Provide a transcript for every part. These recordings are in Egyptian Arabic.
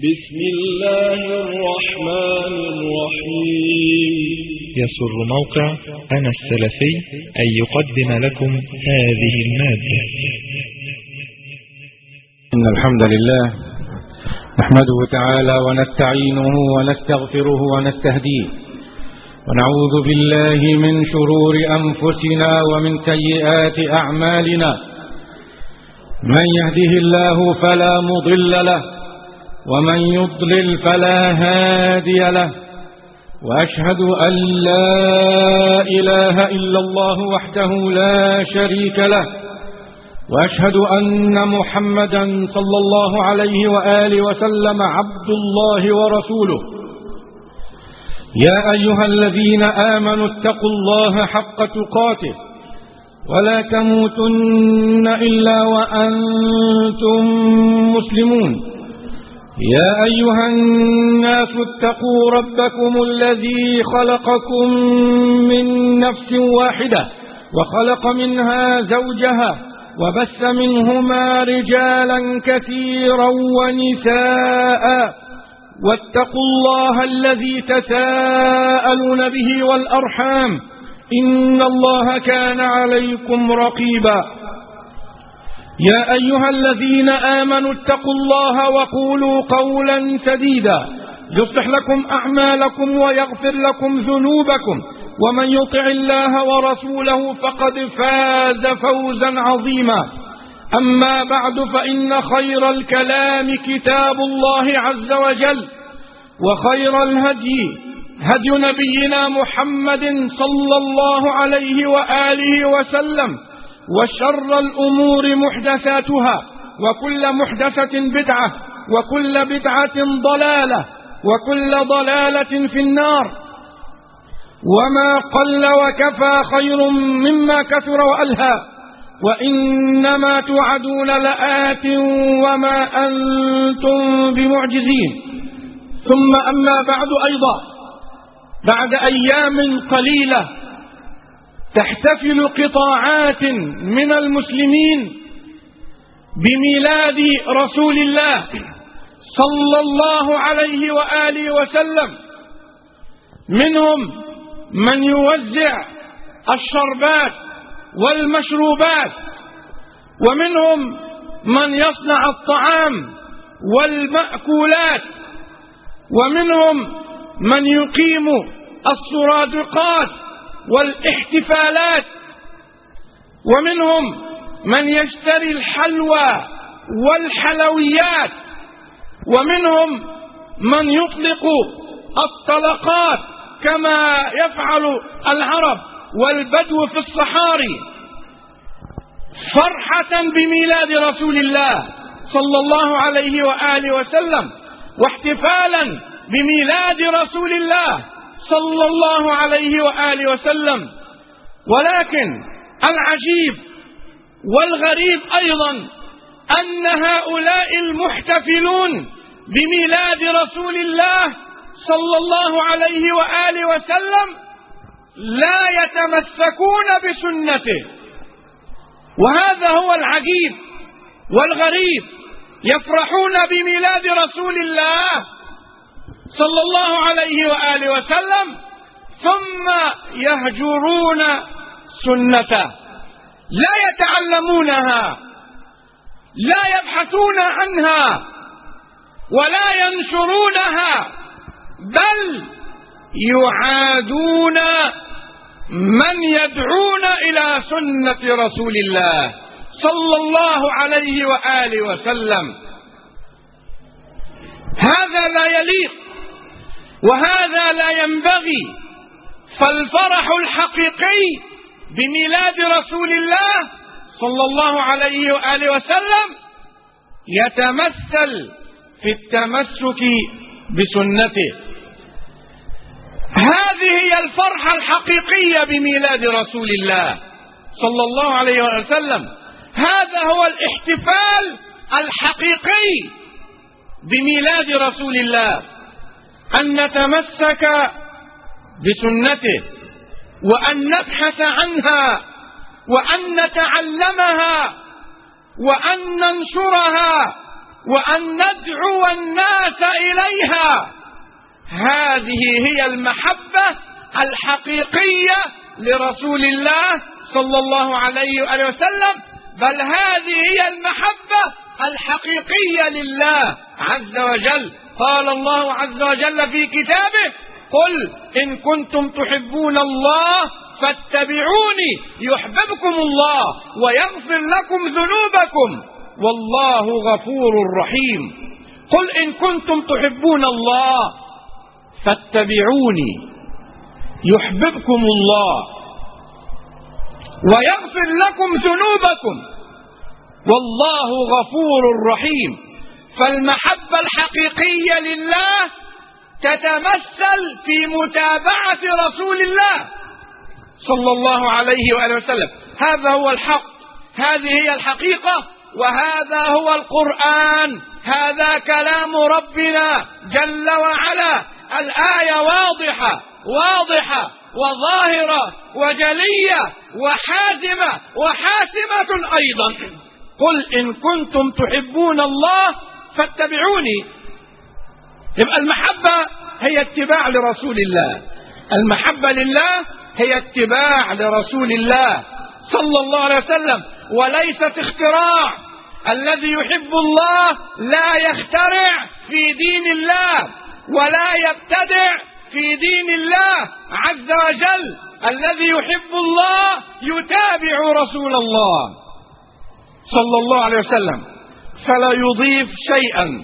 بسم الله الرحمن الرحيم يسر موقع أنا السلفي أن يقدم لكم هذه المادة إن الحمد لله نحمده تعالى ونستعينه ونستغفره ونستهديه ونعوذ بالله من شرور أنفسنا ومن سيئات أعمالنا من يهده الله فلا مضل له ومن يضلل فلا هادي له وأشهد أن لا إله إلا الله وحده لا شريك له وأشهد أن محمدا صلى الله عليه وآله وسلم عبد الله ورسوله يا أيها الذين آمنوا اتقوا الله حق تقاته ولا تموتن إلا وأنتم مسلمون يا أيها الناس اتقوا ربكم الذي خلقكم من نفس واحدة وخلق منها زوجها وبث منهما رجالا كثيرا ونساء واتقوا الله الذي تساءلون به والأرحام إن الله كان عليكم رقيبا يا أيها الذين آمنوا اتقوا الله وقولوا قولا سديدا يصلح لكم أعمالكم ويغفر لكم ذنوبكم ومن يطع الله ورسوله فقد فاز فوزا عظيما أما بعد فإن خير الكلام كتاب الله عز وجل وخير الهدي هدي نبينا محمد صلى الله عليه وآله وسلم وشر الأمور محدثاتها وكل محدثة بدعة وكل بدعة ضلالة وكل ضلالة في النار وما قل وكفى خير مما كثر وألهى وإنما توعدون لآت وما أنتم بمعجزين ثم أما بعد أيضا بعد أيام قليلة تحتفل قطاعات من المسلمين بميلاد رسول الله صلى الله عليه وآله وسلم منهم من يوزع الشربات والمشروبات ومنهم من يصنع الطعام والمأكولات ومنهم من يقيم السرادقات والاحتفالات ومنهم من يشتري الحلوى والحلويات ومنهم من يطلق الطلقات كما يفعل العرب والبدو في الصحاري فرحة بميلاد رسول الله صلى الله عليه وآله وسلم واحتفالا بميلاد رسول الله صلى الله عليه وآله وسلم ولكن العجيب والغريب أيضا أن هؤلاء المحتفلون بميلاد رسول الله صلى الله عليه وآله وسلم لا يتمسكون بسنته وهذا هو العجيب والغريب يفرحون بميلاد رسول الله صلى الله عليه وآله وسلم ثم يهجرون سنته لا يتعلمونها لا يبحثون عنها ولا ينشرونها بل يعادون من يدعون إلى سنة رسول الله صلى الله عليه وآله وسلم هذا لا يليق وهذا لا ينبغي فالفرح الحقيقي بميلاد رسول الله صلى الله عليه وآله وسلم يتمثل في التمسك بسنته هذه هي الفرحة الحقيقية بميلاد رسول الله صلى الله عليه وسلم هذا هو الاحتفال الحقيقي بميلاد رسول الله أن نتمسك بسنته وأن نبحث عنها وأن نتعلمها وأن ننشرها وأن ندعو الناس إليها هذه هي المحبة الحقيقية لرسول الله صلى الله عليه وآله وسلم بل هذه هي المحبة الحقيقية لله عز وجل قال الله عز وجل في كتابه قل إن كنتم تحبون الله فاتبعوني يحببكم الله ويغفر لكم ذنوبكم والله غفور رحيم قل إن كنتم تحبون الله فاتبعوني يحببكم الله ويغفر لكم ذنوبكم والله غفور رحيم فالمحبة الحقيقية لله تتمثل في متابعة رسول الله صلى الله عليه وآله وسلم هذا هو الحق هذه هي الحقيقة وهذا هو القرآن هذا كلام ربنا جل وعلا الآية واضحة واضحة وظاهرة وجلية وحازمة وحاسمة أيضا قل إن كنتم تحبون الله فاتبعوني يبقى المحبة هي اتباع لرسول الله المحبة لله هي اتباع لرسول الله صلى الله عليه وسلم وليست اختراع الذي يحب الله لا يخترع في دين الله ولا يبتدع في دين الله عز وجل الذي يحب الله يتابع رسول الله صلى الله عليه وسلم فلا يضيف شيئا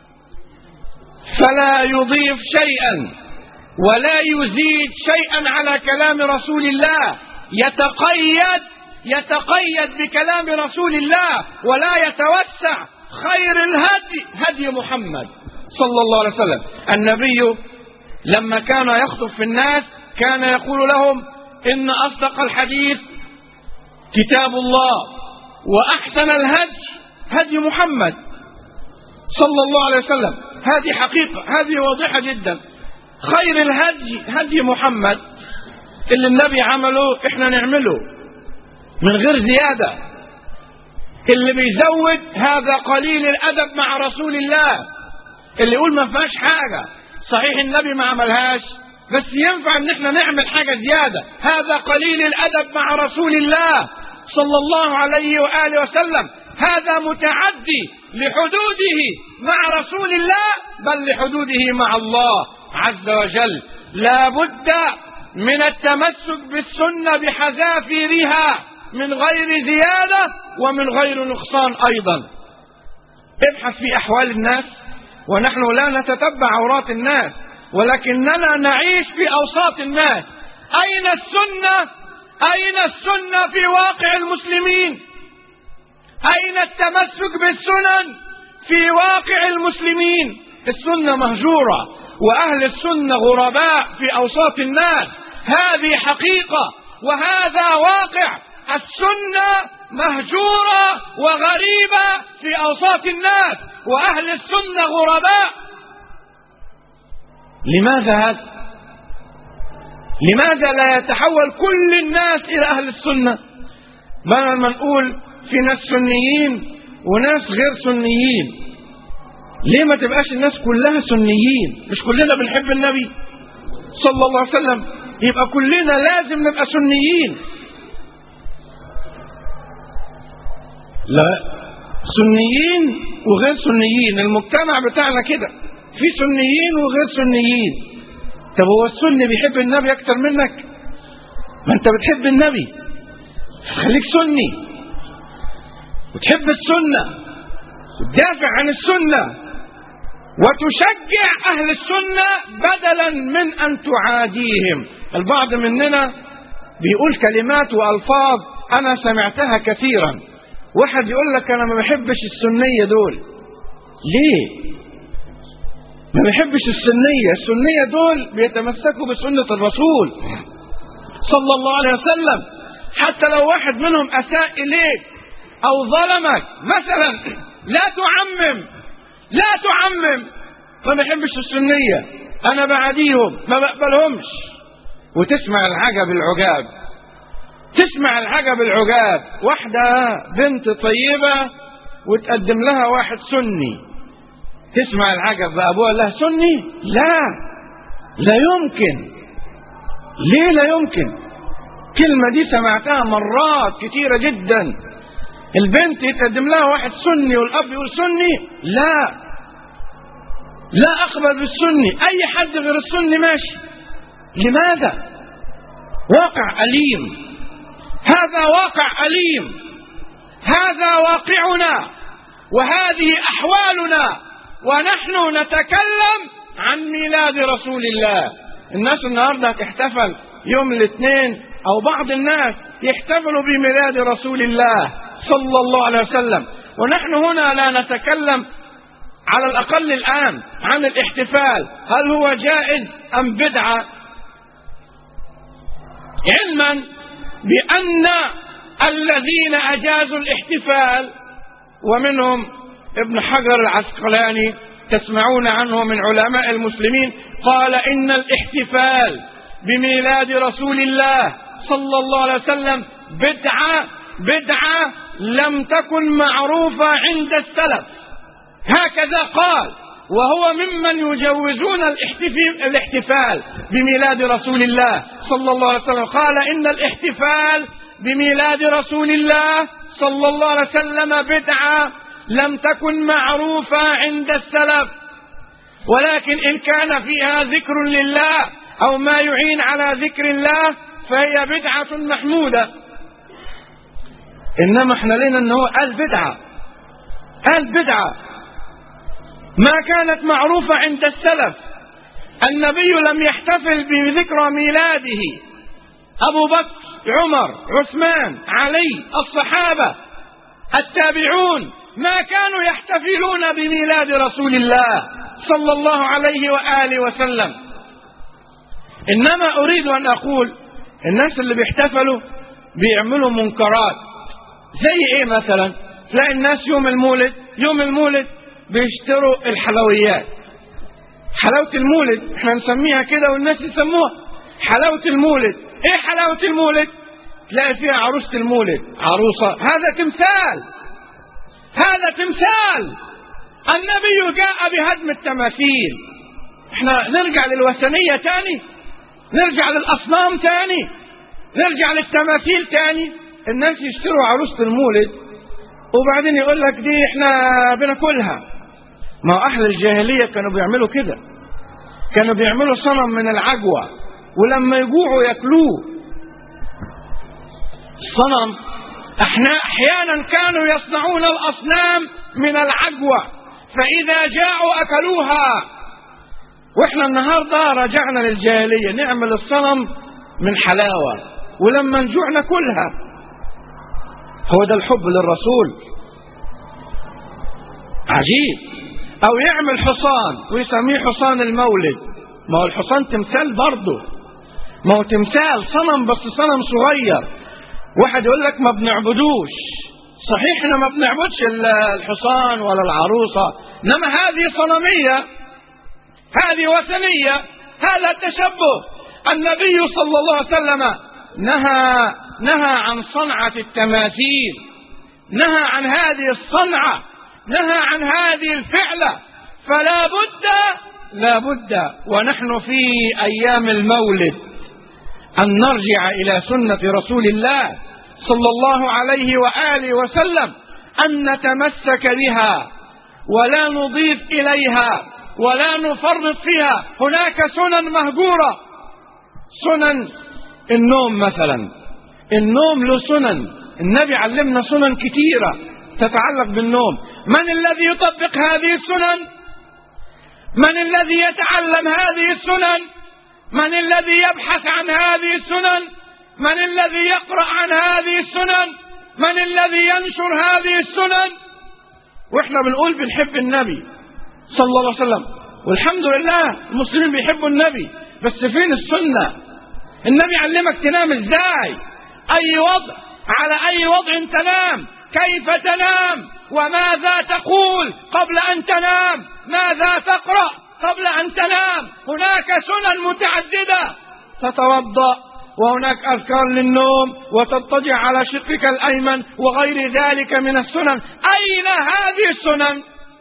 فلا يضيف شيئا ولا يزيد شيئا على كلام رسول الله يتقيد يتقيد بكلام رسول الله ولا يتوسع خير الهدي هدي محمد صلى الله عليه وسلم النبي لما كان يخطب في الناس كان يقول لهم إن أصدق الحديث كتاب الله وأحسن الهدي هدي محمد صلى الله عليه وسلم هذه حقيقة هذه واضحة جدا خير الهدي هدي محمد اللي النبي عمله احنا نعمله من غير زيادة اللي بيزود هذا قليل الأدب مع رسول الله اللي يقول ما فيهاش حاجة صحيح النبي ما عملهاش بس ينفع ان احنا نعمل حاجة زيادة هذا قليل الأدب مع رسول الله صلى الله عليه وآله وسلم هذا متعدي لحدوده مع رسول الله بل لحدوده مع الله عز وجل لا بد من التمسك بالسنة بحذافيرها من غير زيادة ومن غير نقصان أيضا ابحث في أحوال الناس ونحن لا نتتبع عورات الناس ولكننا نعيش في أوساط الناس أين السنة أين السنة في واقع المسلمين أين التمسك بالسنن في واقع المسلمين السنة مهجورة وأهل السنة غرباء في أوساط الناس هذه حقيقة وهذا واقع السنة مهجورة وغريبة في أوساط الناس وأهل السنة غرباء لماذا هذا لماذا لا يتحول كل الناس إلى أهل السنة بدل ما نقول في ناس سنيين وناس غير سنيين ليه ما تبقاش الناس كلها سنيين مش كلنا بنحب النبي صلى الله عليه وسلم يبقى كلنا لازم نبقى سنيين لا سنيين وغير سنيين المجتمع بتاعنا كده في سنيين وغير سنيين طب هو السني بيحب النبي اكتر منك ما انت بتحب النبي خليك سني وتحب السنة وتدافع عن السنة وتشجع أهل السنة بدلا من أن تعاديهم البعض مننا بيقول كلمات وألفاظ أنا سمعتها كثيرا واحد يقول لك أنا ما بحبش السنية دول ليه ما بحبش السنية السنية دول بيتمسكوا بسنة الرسول صلى الله عليه وسلم حتى لو واحد منهم أساء إليك أو ظلمك مثلا لا تعمم لا تعمم ما بحبش السنية أنا بعديهم ما بقبلهمش وتسمع العجب العجاب تسمع العجب العجاب واحدة بنت طيبة وتقدم لها واحد سني تسمع العجب بقى ابوها لا سني لا لا يمكن ليه لا يمكن كلمة دي سمعتها مرات كتيرة جدا البنت يتقدم لها واحد سني والاب يقول سني لا لا اقبل بالسني اي حد غير السني ماشي لماذا واقع اليم هذا واقع اليم هذا واقعنا وهذه احوالنا ونحن نتكلم عن ميلاد رسول الله الناس النهارده هتحتفل يوم الاثنين او بعض الناس يحتفلوا بميلاد رسول الله صلى الله عليه وسلم ونحن هنا لا نتكلم على الاقل الان عن الاحتفال هل هو جائز ام بدعه علما بان الذين اجازوا الاحتفال ومنهم ابن حجر العسقلاني تسمعون عنه من علماء المسلمين قال ان الاحتفال بميلاد رسول الله صلى الله عليه وسلم بدعه بدعه لم تكن معروفه عند السلف هكذا قال وهو ممن يجوزون الاحتفال بميلاد رسول الله صلى الله عليه وسلم قال ان الاحتفال بميلاد رسول الله صلى الله عليه وسلم بدعه لم تكن معروفه عند السلف ولكن ان كان فيها ذكر لله او ما يعين على ذكر الله فهي بدعه محموده انما احنا لنا ان هو قال بدعه قال بدعه ما كانت معروفه عند السلف النبي لم يحتفل بذكرى ميلاده ابو بكر عمر عثمان علي الصحابه التابعون ما كانوا يحتفلون بميلاد رسول الله صلى الله عليه واله وسلم انما اريد ان اقول الناس اللي بيحتفلوا بيعملوا منكرات زي ايه مثلا تلاقي الناس يوم المولد يوم المولد بيشتروا الحلويات حلاوة المولد احنا نسميها كده والناس يسموها حلاوة المولد ايه حلاوة المولد تلاقي فيها عروسة المولد عروسة هذا تمثال هذا تمثال النبي جاء بهدم التماثيل احنا نرجع للوثنية تاني نرجع للأصنام تاني نرجع للتماثيل تاني الناس يشتروا عروسة المولد وبعدين يقول لك دي احنا بناكلها ما هو أهل الجاهلية كانوا بيعملوا كده كانوا بيعملوا صنم من العجوة ولما يجوعوا ياكلوه الصنم احنا احيانا كانوا يصنعون الاصنام من العجوة فاذا جاعوا اكلوها واحنا النهارده رجعنا للجاهلية نعمل الصنم من حلاوة ولما نجوع ناكلها هو ده الحب للرسول عجيب او يعمل حصان ويسميه حصان المولد ما هو الحصان تمثال برضه ما هو تمثال صنم بس صنم صغير واحد يقول لك ما بنعبدوش صحيح احنا ما بنعبدش الحصان ولا العروسة انما هذه صنمية هذه وثنية هذا تشبه النبي صلى الله عليه وسلم نهى نهى عن صنعة التماثيل نهى عن هذه الصنعة نهى عن هذه الفعلة فلا بد لا بد ونحن في أيام المولد أن نرجع إلى سنة رسول الله صلى الله عليه وآله وسلم أن نتمسك بها ولا نضيف إليها ولا نفرط فيها هناك سنن مهجورة سنن النوم مثلا النوم له سنن النبي علمنا سنن كثيرة تتعلق بالنوم من الذي يطبق هذه السنن من الذي يتعلم هذه السنن من الذي يبحث عن هذه السنن من الذي يقرأ عن هذه السنن من الذي ينشر هذه السنن واحنا بنقول بنحب النبي صلى الله عليه وسلم والحمد لله المسلمين بيحبوا النبي بس فين السنة النبي علمك تنام ازاي اي وضع على اي وضع تنام كيف تنام وماذا تقول قبل ان تنام ماذا تقرأ قبل أن تنام هناك سنن متعددة تتوضأ وهناك أذكار للنوم وتضطجع على شقك الأيمن وغير ذلك من السنن أين هذه السنن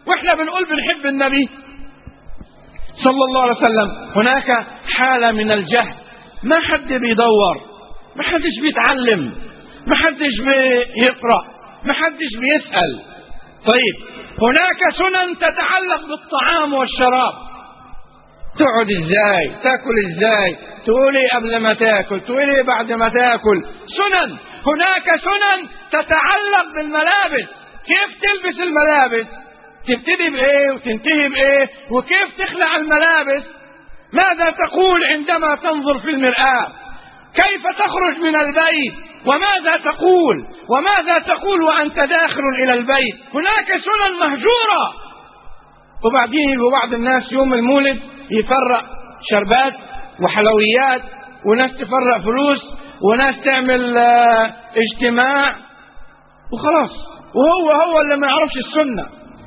واحنا بنقول بنحب النبي صلى الله عليه وسلم هناك حالة من الجهل ما حد بيدور ما حدش بيتعلم ما حدش بيقرأ ما حدش بيسأل طيب هناك سنن تتعلق بالطعام والشراب تقعد ازاي تاكل ازاي تقول ايه قبل ما تاكل تقول ايه بعد ما تاكل سنن هناك سنن تتعلق بالملابس كيف تلبس الملابس تبتدي بايه وتنتهي بايه وكيف تخلع الملابس ماذا تقول عندما تنظر في المرآة كيف تخرج من البيت وماذا تقول وماذا تقول وأنت داخل إلى البيت هناك سنن مهجورة وبعدين يجوا بعض الناس يوم المولد يفرق شربات وحلويات وناس تفرق فلوس وناس تعمل اه اجتماع وخلاص وهو هو اللي ما يعرفش السنة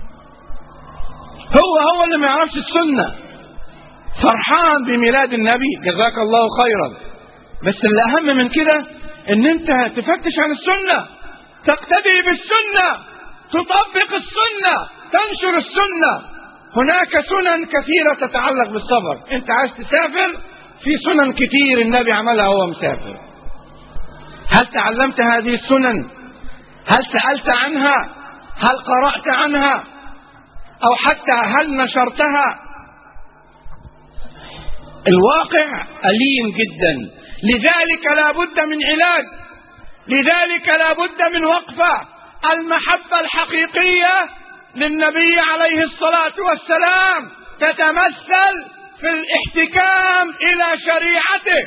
هو هو اللي ما يعرفش السنة فرحان بميلاد النبي جزاك الله خيرا بس الأهم من كده ان انت تفتش عن السنة تقتدي بالسنة تطبق السنة تنشر السنة هناك سنن كثيرة تتعلق بالسفر انت عايز تسافر في سنن كتير النبي عملها وهو مسافر هل تعلمت هذه السنن هل سألت عنها هل قرأت عنها أو حتى هل نشرتها الواقع أليم جدا لذلك لا بد من علاج لذلك لا بد من وقفة المحبة الحقيقية للنبي عليه الصلاة والسلام تتمثل في الاحتكام إلى شريعته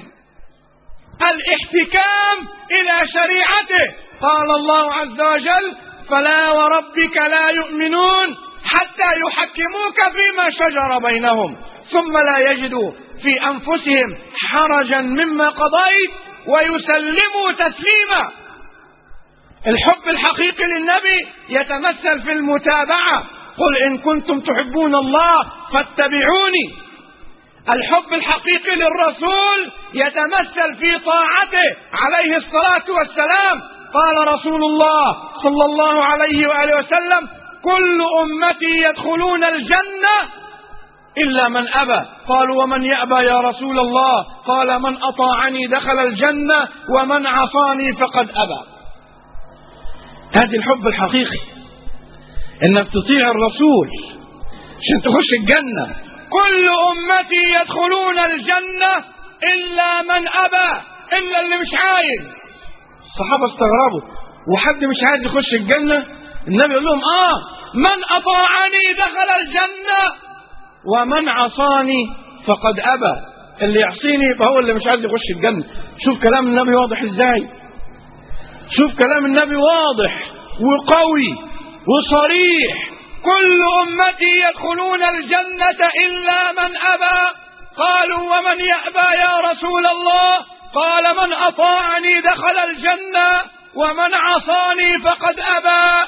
الاحتكام إلى شريعته قال الله عز وجل فلا وربك لا يؤمنون حتى يحكموك فيما شجر بينهم ثم لا يجدوا في أنفسهم حرجا مما قضيت ويسلموا تسليما الحب الحقيقي للنبي يتمثل في المتابعة قل إن كنتم تحبون الله فاتبعوني الحب الحقيقي للرسول يتمثل في طاعته عليه الصلاة والسلام قال رسول الله صلى الله عليه وآله وسلم كل أمتي يدخلون الجنة إلا من أبى قالوا ومن يأبى يا رسول الله قال من أطاعني دخل الجنة ومن عصاني فقد أبى هذه الحب الحقيقي انك تطيع الرسول عشان تخش الجنة كل أمتي يدخلون الجنة إلا من أبى إلا اللي مش عايز الصحابة استغربوا وحد مش عايز يخش الجنة النبي يقول لهم آه من أطاعني دخل الجنة ومن عصاني فقد أبى اللي يعصيني يبقى هو اللي مش عايز يخش الجنة شوف كلام النبي واضح ازاي شوف كلام النبي واضح وقوي وصريح كل أمتي يدخلون الجنة إلا من أبى قالوا ومن يأبى يا رسول الله قال من أطاعني دخل الجنة ومن عصاني فقد أبى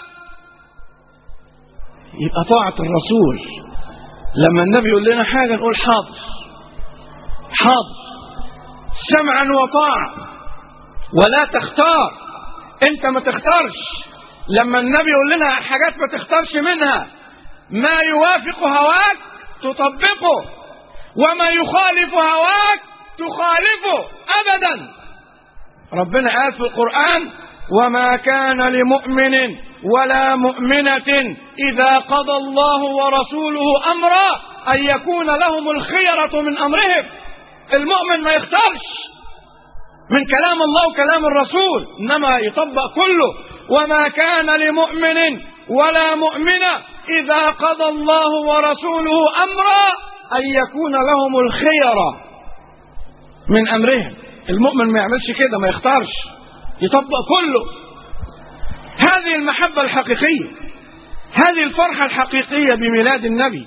يبقى طاعة الرسول لما النبي يقول لنا حاجة نقول حاضر حاضر سمعا وطاعة ولا تختار انت ما تختارش لما النبي يقول لنا حاجات ما تختارش منها ما يوافق هواك تطبقه وما يخالف هواك تخالفه ابدا ربنا قال في القرآن وما كان لمؤمن ولا مؤمنة إذا قضى الله ورسوله أمرا أن يكون لهم الخيرة من أمرهم المؤمن ما يختارش من كلام الله وكلام الرسول إنما يطبق كله وما كان لمؤمن ولا مؤمنة إذا قضى الله ورسوله أمرا أن يكون لهم الخيرة من أمرهم المؤمن ما يعملش كده ما يختارش يطبق كله هذه المحبة الحقيقية هذه الفرحة الحقيقية بميلاد النبي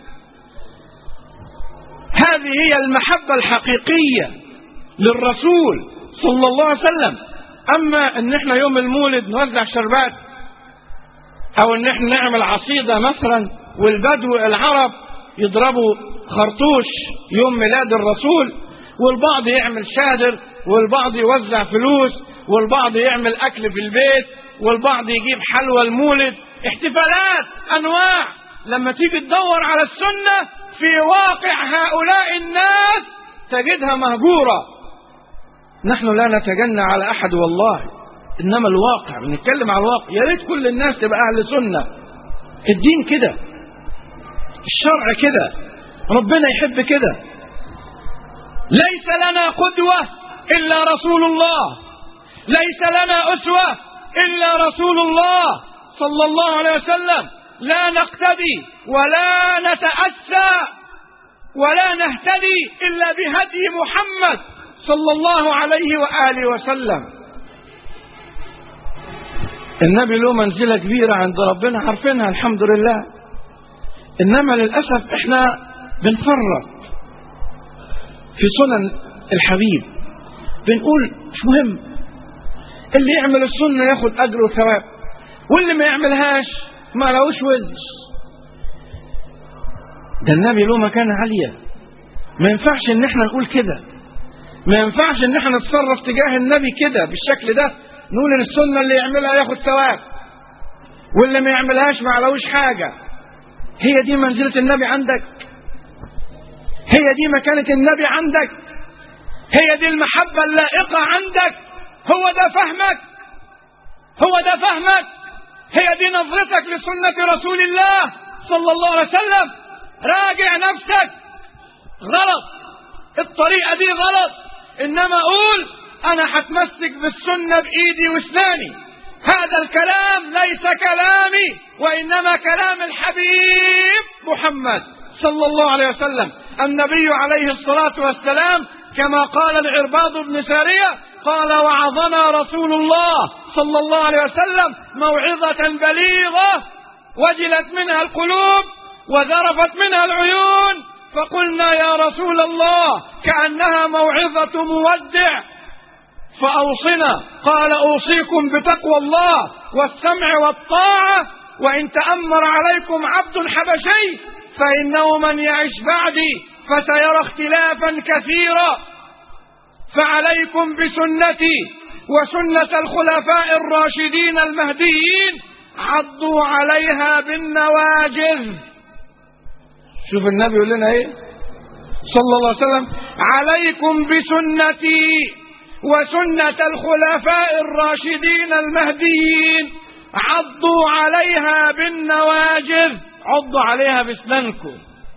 هذه هي المحبة الحقيقية للرسول صلى الله عليه وسلم أما أن احنا يوم المولد نوزع شربات أو أن احنا نعمل عصيدة مثلا والبدو العرب يضربوا خرطوش يوم ميلاد الرسول والبعض يعمل شادر والبعض يوزع فلوس والبعض يعمل أكل في البيت والبعض يجيب حلوى المولد احتفالات أنواع لما تيجي تدور على السنة في واقع هؤلاء الناس تجدها مهجورة نحن لا نتجنى على أحد والله إنما الواقع بنتكلم على الواقع يا ريت كل الناس تبقى أهل سنة الدين كده الشرع كده ربنا يحب كده ليس لنا قدوة إلا رسول الله ليس لنا أسوة إلا رسول الله صلى الله عليه وسلم لا نقتدي ولا نتأسى ولا نهتدي إلا بهدي محمد صلى الله عليه وآله وسلم النبي له منزلة كبيرة عند ربنا عارفينها الحمد لله إنما للأسف إحنا بنفرط في سنن الحبيب بنقول مش مهم اللي يعمل السنة ياخد أجر وثواب واللي ما يعملهاش ما لهوش وزر ده النبي له مكانة عالية ما ينفعش ان احنا نقول كده ما ينفعش ان احنا نتصرف تجاه النبي كده بالشكل ده نقول ان السنة اللي يعملها ياخد ثواب واللي ما يعملهاش ما علوش حاجة هي دي منزلة النبي عندك هي دي مكانة النبي عندك هي دي المحبة اللائقة عندك هو ده فهمك هو ده فهمك هي دي نظرتك لسنة رسول الله صلى الله عليه وسلم راجع نفسك غلط الطريقة دي غلط إنما أقول أنا هتمسك بالسنة بإيدي واسناني هذا الكلام ليس كلامي وإنما كلام الحبيب محمد صلى الله عليه وسلم النبي عليه الصلاة والسلام كما قال العرباض بن سارية قال وعظنا رسول الله صلى الله عليه وسلم موعظة بليغة وجلت منها القلوب وذرفت منها العيون فقلنا يا رسول الله كأنها موعظة مودع فأوصنا قال أوصيكم بتقوى الله والسمع والطاعة وإن تأمر عليكم عبد حبشي فإنه من يعش بعدي فسيرى اختلافا كثيرا فعليكم بسنتي وسنة الخلفاء الراشدين المهديين عضوا عليها بالنواجذ شوف النبي يقول لنا ايه صلى الله عليه وسلم عليكم بسنتي وسنة الخلفاء الراشدين المهديين عضوا عليها بالنواجذ عضوا عليها باسنانكم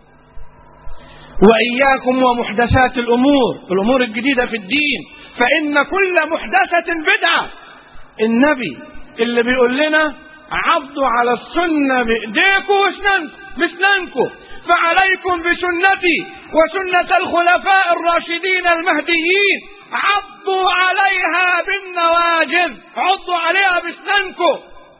وإياكم ومحدثات الأمور الأمور الجديدة في الدين فإن كل محدثة بدعة النبي اللي بيقول لنا عضوا على السنة بإيديكم واسنانكم باسنانكم فعليكم بسنتي وسنة الخلفاء الراشدين المهديين عضوا عليها بالنواجذ عضوا عليها باسنانكم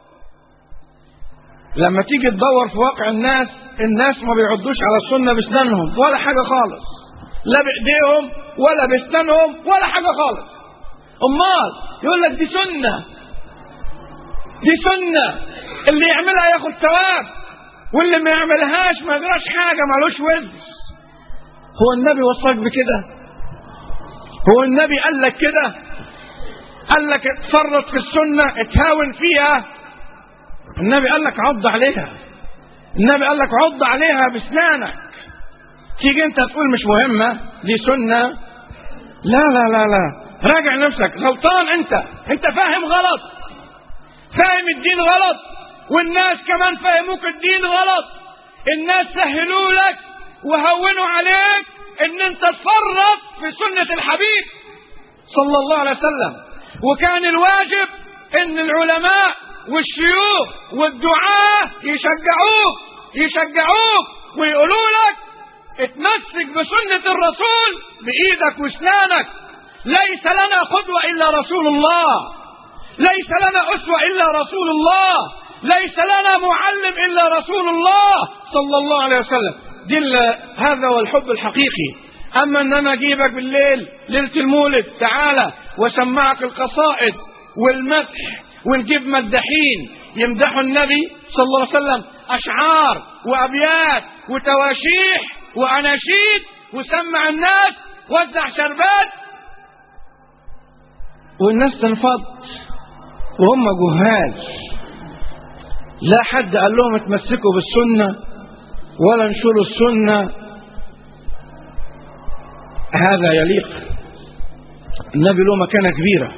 لما تيجي تدور في واقع الناس الناس ما بيعضوش على السنة باسنانهم ولا حاجة خالص لا بإيديهم ولا باسنانهم ولا حاجة خالص أمال يقول لك دي سنة دي سنة اللي يعملها ياخد ثواب واللي ما يعملهاش ما يجراش حاجة مالوش وزن هو النبي وصاك بكده هو النبي قال لك كده قال لك اتفرط في السنة اتهاون فيها النبي قال لك عض عليها النبي قال لك عض عليها باسنانك تيجي انت تقول مش مهمة دي سنة لا لا لا لا راجع نفسك غلطان انت انت فاهم غلط فاهم الدين غلط والناس كمان فهموك الدين غلط الناس سهلوا لك وهونوا عليك ان انت تفرط في سنة الحبيب صلى الله عليه وسلم وكان الواجب ان العلماء والشيوخ والدعاة يشجعوك يشجعوك ويقولوا لك اتمسك بسنة الرسول بإيدك واسنانك ليس لنا قدوة إلا رسول الله ليس لنا أسوة إلا رسول الله ليس لنا معلم إلا رسول الله صلى الله عليه وسلم دل هذا هو الحب الحقيقي أما أن أنا أجيبك بالليل ليلة المولد تعالى وسمعك القصائد والمدح ونجيب مدحين يمدحوا النبي صلى الله عليه وسلم أشعار وأبيات وتواشيح وأناشيد وسمع الناس وزع شربات والناس تنفض وهم جهال لا حد قال لهم اتمسكوا بالسنة ولا نشر السنة هذا يليق النبي له مكانة كبيرة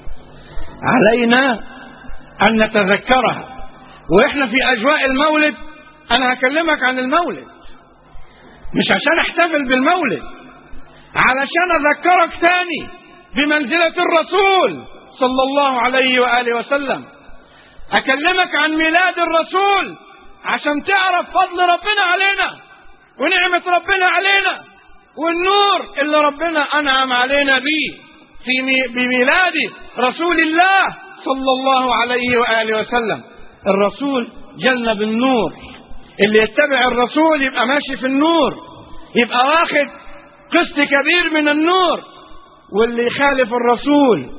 علينا أن نتذكرها وإحنا في أجواء المولد أنا هكلمك عن المولد مش عشان احتفل بالمولد علشان أذكرك تاني بمنزلة الرسول صلى الله عليه وآله وسلم أكلمك عن ميلاد الرسول عشان تعرف فضل ربنا علينا ونعمة ربنا علينا والنور اللي ربنا أنعم علينا به في مي- بميلاد رسول الله صلى الله عليه وآله وسلم الرسول جلنا بالنور اللي يتبع الرسول يبقى ماشي في النور يبقى واخد قسط كبير من النور واللي يخالف الرسول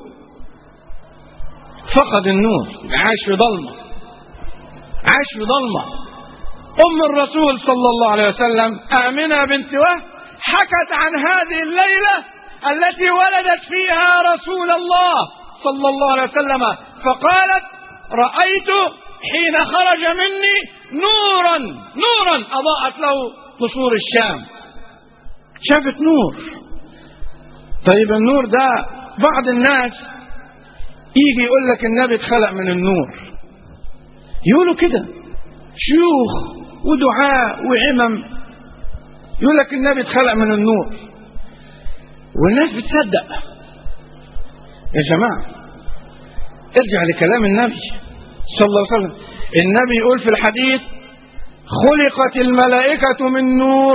فقد النور عاش في ضلمة عاش في ضلمة أم الرسول صلى الله عليه وسلم آمنة بنت وهب حكت عن هذه الليلة التي ولدت فيها رسول الله صلى الله عليه وسلم فقالت رأيت حين خرج مني نورا نورا أضاءت له قصور الشام شافت نور طيب النور ده بعض الناس يجي يقول لك النبي اتخلق من النور يقولوا كده شيوخ ودعاء وعمم يقول لك النبي اتخلق من النور والناس بتصدق يا جماعة ارجع لكلام النبي صلى الله عليه وسلم النبي يقول في الحديث خلقت الملائكة من نور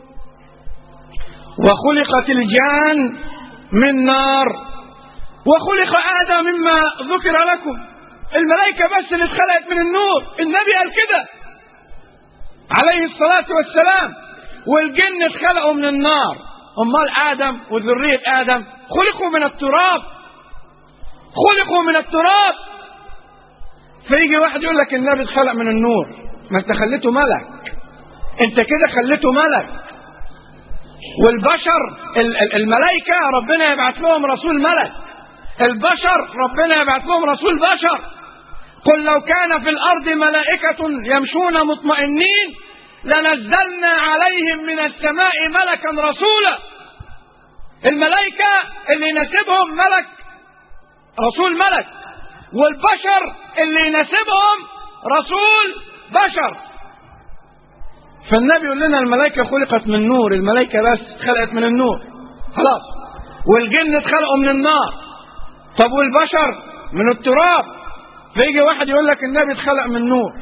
وخلقت الجان من نار وخلق آدم مما ذكر لكم الملائكة بس اللي اتخلقت من النور النبي قال كده عليه الصلاة والسلام والجن اتخلقوا من النار أمال آدم وذرية آدم خلقوا من التراب خلقوا من التراب فيجي واحد يقول لك النبي اتخلق من النور ما انت خليته ملك انت كده خليته ملك والبشر ال- ال- الملائكة ربنا يبعث لهم رسول ملك البشر ربنا يبعث لهم رسول بشر قل لو كان في الأرض ملائكة يمشون مطمئنين لنزلنا عليهم من السماء ملكا رسولا الملائكة اللي يناسبهم ملك رسول ملك والبشر اللي يناسبهم رسول بشر فالنبي يقول لنا الملائكة خلقت من نور الملائكة بس خلقت من النور خلاص والجن اتخلقوا من النار طب والبشر من التراب فيجي واحد يقول لك النبي اتخلق من نور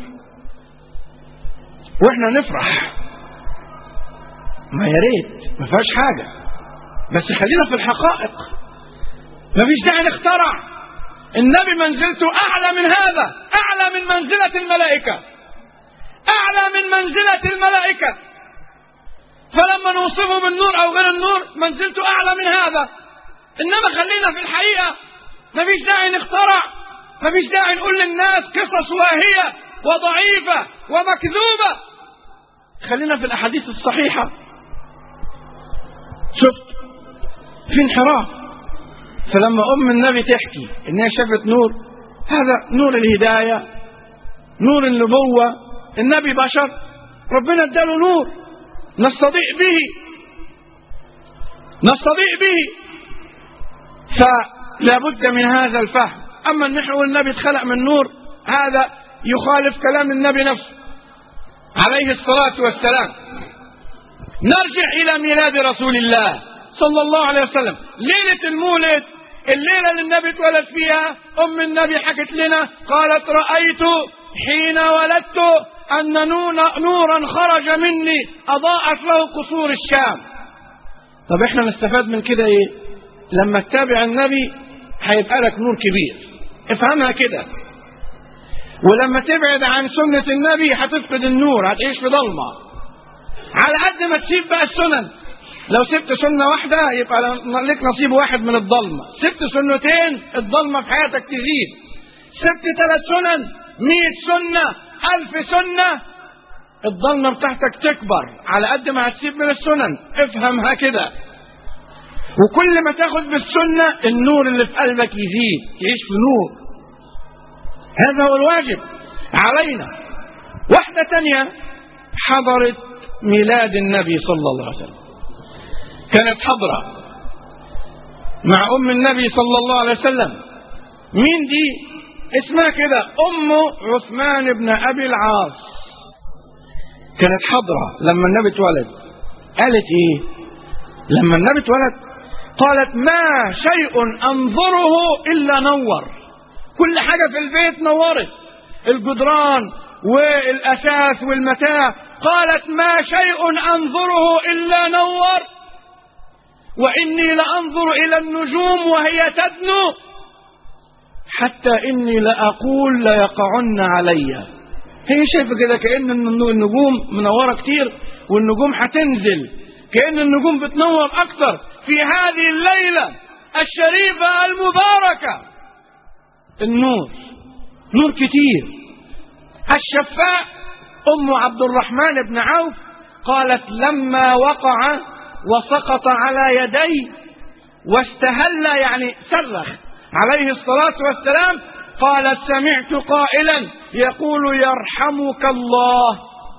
واحنا نفرح ما يا ريت ما فيهاش حاجة بس خلينا في الحقائق ما فيش داعي نخترع النبي منزلته أعلى من هذا أعلى من منزلة الملائكة أعلى من منزلة الملائكة فلما نوصفه بالنور أو غير النور منزلته أعلى من هذا إنما خلينا في الحقيقة ما فيش داعي نخترع ما فيش داعي نقول للناس قصص واهية وضعيفة ومكذوبة خلينا في الأحاديث الصحيحة شفت في انحراف فلما أم النبي تحكي إنها شافت نور هذا نور الهداية نور النبوة النبي بشر ربنا اداله نور نستضيء به نستضيء به فلا بد من هذا الفهم أما أن نحن النبي اتخلق من نور هذا يخالف كلام النبي نفسه عليه الصلاة والسلام نرجع إلى ميلاد رسول الله صلى الله عليه وسلم ليلة المولد الليلة اللي النبي اتولد فيها أم النبي حكت لنا قالت رأيت حين ولدت أن نون- نورا خرج مني أضاءت له قصور الشام طب احنا نستفاد من كده ايه لما تتابع النبي هيبقى لك نور كبير افهمها كده ولما تبعد عن سنة النبي هتفقد النور هتعيش في ضلمة على قد ما تسيب بقى السنن لو سبت سنة واحدة يبقى لك نصيب واحد من الضلمة سبت سنتين الضلمة في حياتك تزيد سبت ثلاث سنن مئة سنة ألف سنة الضلمة بتاعتك تكبر على قد ما هتسيب من السنن افهمها كده وكل ما تاخد بالسنة النور اللي في قلبك يزيد تعيش في نور هذا هو الواجب علينا واحدة تانية حضرت ميلاد النبي صلى الله عليه وسلم كانت حضرة مع أم النبي صلى الله عليه وسلم مين دي اسمها كده أم عثمان بن أبي العاص كانت حضرة لما النبي اتولد قالت ايه لما النبي اتولد قالت ما شيء انظره الا نور كل حاجه في البيت نورت الجدران والاساس والمتاع قالت ما شيء انظره الا نور واني لانظر الى النجوم وهي تدنو حتى اني لاقول ليقعن علي هي شايفه كده كان النجوم منوره كتير والنجوم هتنزل كان النجوم بتنور اكتر في هذه الليله الشريفه المباركه النور نور كتير الشفاء ام عبد الرحمن بن عوف قالت لما وقع وسقط على يدي واستهل يعني صرخ عليه الصلاه والسلام قالت سمعت قائلا يقول يرحمك الله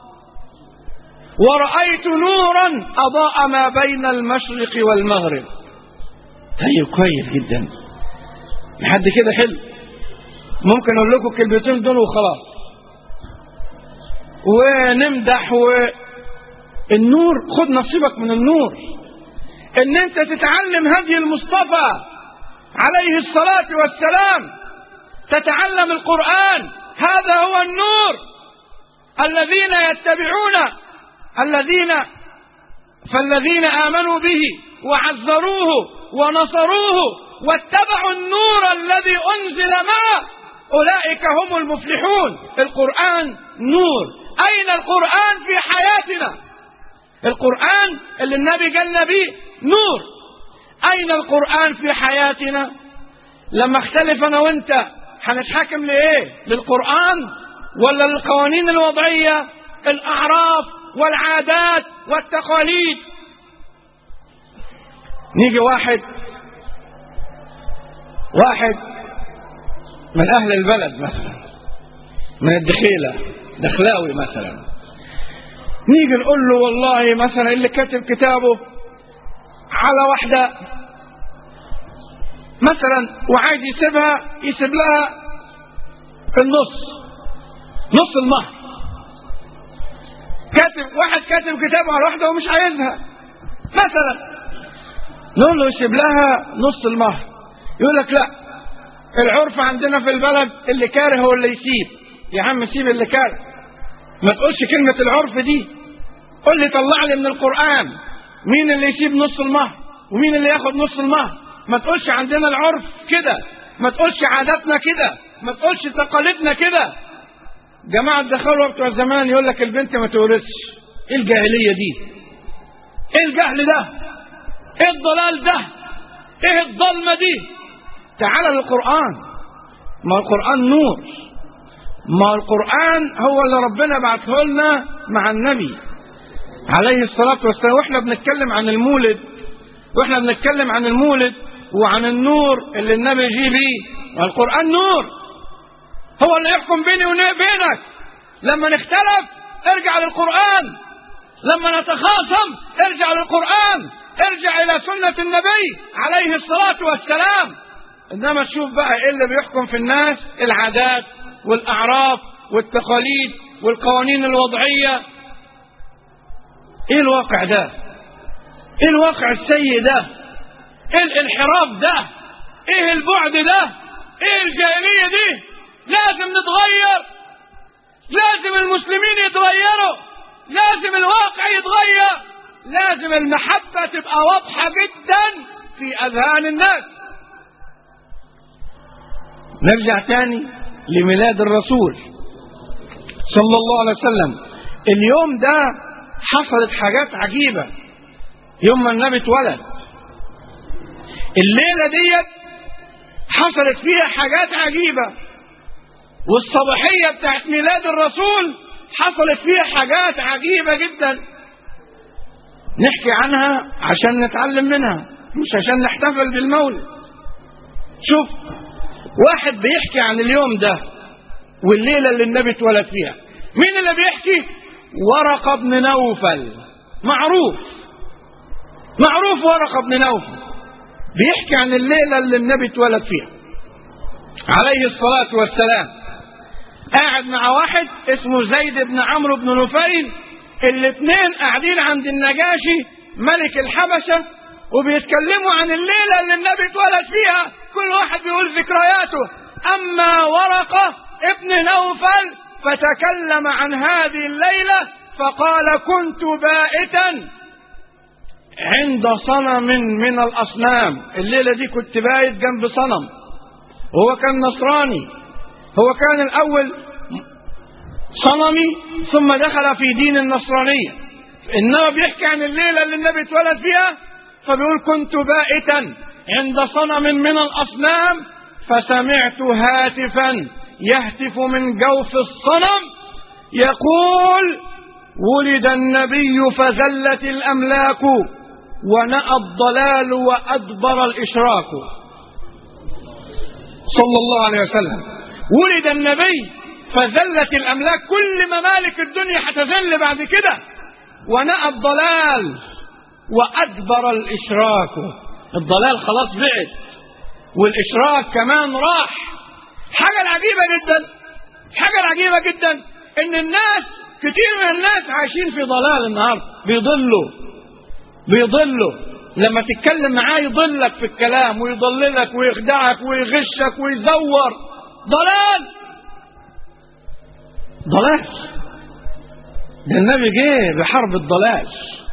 ورأيت نورا أضاء ما بين المشرق والمغرب طيب كويس جدا لحد كده حلو ممكن اقول لكم الكلمتين دول وخلاص ونمدح والنور خد نصيبك من النور ان انت تتعلم هدي المصطفى عليه الصلاة والسلام تتعلم القرآن هذا هو النور الذين يتبعون الذين فالذين آمنوا به وعزروه ونصروه واتبعوا النور الذي أنزل معه أولئك هم المفلحون القرآن نور أين القرآن في حياتنا القرآن اللي النبي قال به نور أين القرآن في حياتنا لما اختلف أنا وأنت هنتحاكم لإيه للقرآن ولا للقوانين الوضعية الأعراف والعادات والتقاليد نيجي واحد واحد من أهل البلد مثلا من الدخيلة دخلاوي مثلا نيجي نقول له والله مثلا اللي كاتب كتابه على واحدة مثلا وعايز يسيبها يسيب لها النص نص المهر كاتب واحد كاتب كتابه على واحدة ومش عايزها مثلا نقول له يسيب لها نص المهر يقول لك لا العرف عندنا في البلد اللي كاره هو اللي يسيب يا عم سيب اللي كاره ما تقولش كلمة العرف دي قول لي طلع لي من القرآن مين اللي يسيب نص المهر ومين اللي ياخد نص المهر ما تقولش عندنا العرف كده ما تقولش عاداتنا كده ما تقولش تقاليدنا كده جماعة الدخلوا بتوع زمان يقول لك البنت ما تورثش ايه الجاهلية دي ايه الجهل ده ايه الضلال ده ايه الظلمة دي تعال للقرآن ما القرآن نور ما القرآن هو اللي ربنا بعثه لنا مع النبي عليه الصلاة والسلام واحنا بنتكلم عن المولد واحنا بنتكلم عن المولد وعن النور اللي النبي جه بيه القرآن نور هو اللي يحكم بيني وبينك لما نختلف ارجع للقرآن لما نتخاصم ارجع للقرآن ارجع إلى سنة النبي عليه الصلاة والسلام إنما تشوف بقى إيه اللي بيحكم في الناس العادات والأعراف والتقاليد والقوانين الوضعية إيه الواقع ده إيه الواقع السيء ده إيه الانحراف ده إيه البعد ده إيه الجاهلية دي لازم نتغير لازم المسلمين يتغيروا لازم الواقع يتغير لازم المحبة تبقى واضحة جدا في أذهان الناس نرجع تاني لميلاد الرسول صلى الله عليه وسلم اليوم ده حصلت حاجات عجيبة يوم ما النبي اتولد الليلة ديت حصلت فيها حاجات عجيبة والصباحية بتاعت ميلاد الرسول حصلت فيها حاجات عجيبة جدا نحكي عنها عشان نتعلم منها مش عشان نحتفل بالمولد شوف واحد بيحكي عن اليوم ده والليلة اللي النبي اتولد فيها مين اللي بيحكي ورقة بن نوفل معروف معروف ورقة بن نوفل بيحكي عن الليلة اللي النبي اتولد فيها عليه الصلاة والسلام قاعد مع واحد اسمه زيد بن عمرو بن نفيل الاثنين قاعدين عند النجاشي ملك الحبشة وبيتكلموا عن الليلة اللي النبي اتولد فيها كل واحد بيقول ذكرياته أما ورقة ابن نوفل فتكلم عن هذه الليلة فقال كنت بائتا عند صنم من الأصنام الليلة دي كنت بايت جنب صنم هو كان نصراني هو كان الأول صنمي ثم دخل في دين النصرانية إنما بيحكي عن الليلة اللي النبي اتولد فيها فبيقول كنت بائتا عند صنم من الأصنام فسمعت هاتفا يهتف من جوف الصنم يقول ولد النبي فزلت الأملاك ونأى الضلال وأدبر الإشراك صلى الله عليه وسلم ولد النبي فزلت الأملاك كل ممالك الدنيا هتذل بعد كده ونأى الضلال وأدبر الإشراك الضلال خلاص بعد والإشراك كمان راح حاجة العجيبة جدا حاجة العجيبة جدا إن الناس كتير من الناس عايشين في ضلال النهارده بيضلوا بيضلوا لما تتكلم معاه يضلك في الكلام ويضللك ويخدعك ويغشك ويزور ضلال ضلال ده النبي جه بحرب الضلال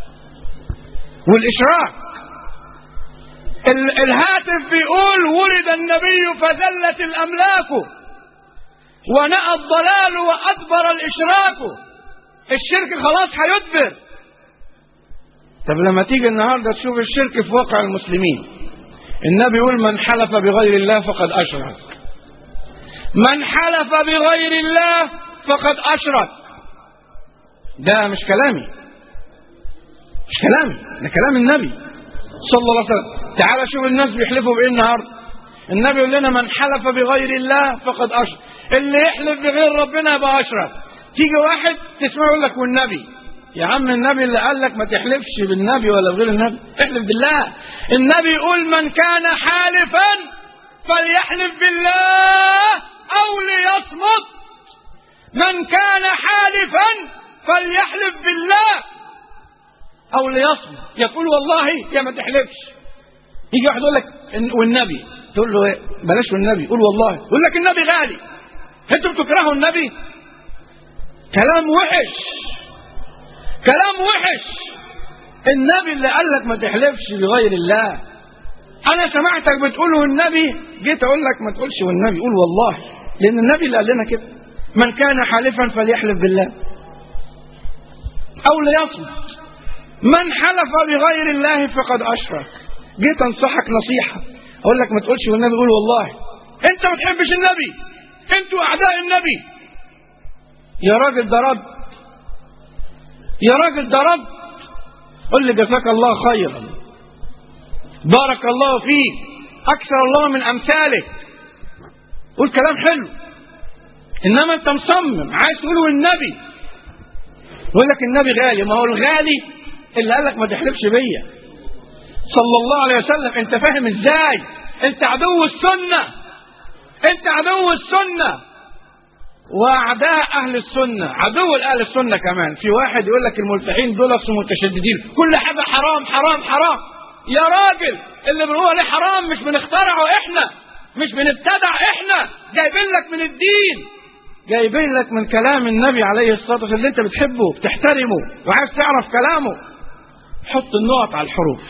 والإشراك ال- الهاتف بيقول ولد النبي فذلت الأملاك ونأى الضلال وأدبر الإشراك الشرك خلاص هيدبر طب لما تيجي النهاردة تشوف الشرك في واقع المسلمين النبي يقول من حلف بغير الله فقد أشرك من حلف بغير الله فقد أشرك ده مش كلامي مش كلامي ده كلام النبي صلى الله عليه وسلم تعال شوف الناس بيحلفوا بايه النهارده النبي يقول لنا من حلف بغير الله فقد اشرك اللي يحلف بغير ربنا يبقى اشرك تيجي واحد تسمعه يقول لك والنبي يا عم النبي اللي قال لك ما تحلفش بالنبي ولا بغير النبي احلف بالله النبي يقول من كان حالفا فليحلف بالله او ليصمت من كان حالفا فليحلف بالله او ليصمت يقول والله يا ما تحلفش يجي واحد يقول لك إن- والنبي تقول له إيه؟ بلاش والنبي قول والله يقول لك النبي غالي انتوا بتكرهوا النبي كلام وحش كلام وحش النبي اللي قال لك ما تحلفش بغير الله انا سمعتك بتقول والنبي جيت اقول لك ما تقولش والنبي قول والله لان النبي اللي قال لنا كده من كان حالفا فليحلف بالله او ليصمت من حلف بغير الله فقد اشرك جيت انصحك نصيحه اقول لك ما تقولش والنبي قول والله انت ما تحبش النبي انتوا اعداء النبي يا راجل ده رد يا راجل ده رد قل لي جزاك الله خيرا بارك الله فيك اكثر الله من امثالك قول كلام حلو انما انت مصمم عايز تقول والنبي يقول لك النبي غالي ما هو الغالي اللي قال لك ما تحلفش بيا صلى الله عليه وسلم انت فاهم ازاي انت عدو السنه انت عدو السنه واعداء اهل السنه عدو اهل السنه كمان في واحد يقول لك الملتحين دول اصل متشددين كل حاجه حرام حرام حرام يا راجل اللي بنقول عليه حرام مش بنخترعه احنا مش بنبتدع احنا جايبين لك من الدين جايبين لك من كلام النبي عليه الصلاه والسلام اللي انت بتحبه بتحترمه وعايز تعرف كلامه حط النقط على الحروف